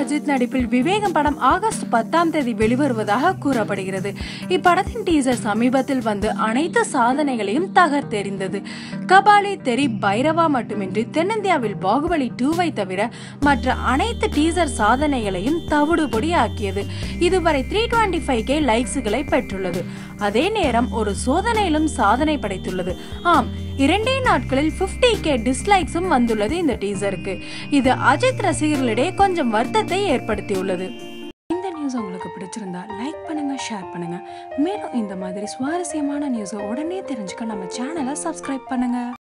அஜித் நடிப்பில் விவேகம் படம் ஆகஸ்ட் பத்தாம் தேதி வெளிவருவதாக கூறப்படுகிறது இப்படத்தின் டீசர் சமீபத்தில் வந்து அனைத்து சாதனைகளையும் தகர்த்தெறிந்தது கபாலி தெரி பைரவா மட்டுமின்றி தென்னிந்தியாவில் பாகுபலி டூவை தவிர மற்ற அனைத்து டீசர் சாதனைகளையும் தவிடுபொடி ஆக்கியது இதுவரை த்ரீ டுவெண்ட்டி ஃபைவ் கே லைக்ஸுகளை பெற்றுள்ளது அதே நேரம் ஒரு சோதனையிலும் சாதனை படைத்துள்ளது ஆம் இரண்டே நாட்களில் 50 கே டிஸ்லைக்ஸும் வந்துள்ளது இந்த டீசருக்கு இது அஜித் ரசிகர்களிடையே கொஞ்சம் வருத்தத்தை ஏற்படுத்தியுள்ளது இந்த நியூஸ் உங்களுக்கு பிடிச்சிருந்தா லைக் பண்ணுங்க ஷேர் பண்ணுங்க மேலும் இந்த மாதிரி சுவாரஸ்யமான நியூஸை உடனே தெரிஞ்சுக்க நம்ம சேனலை சப்ஸ்கிரைப் பண்ணுங்க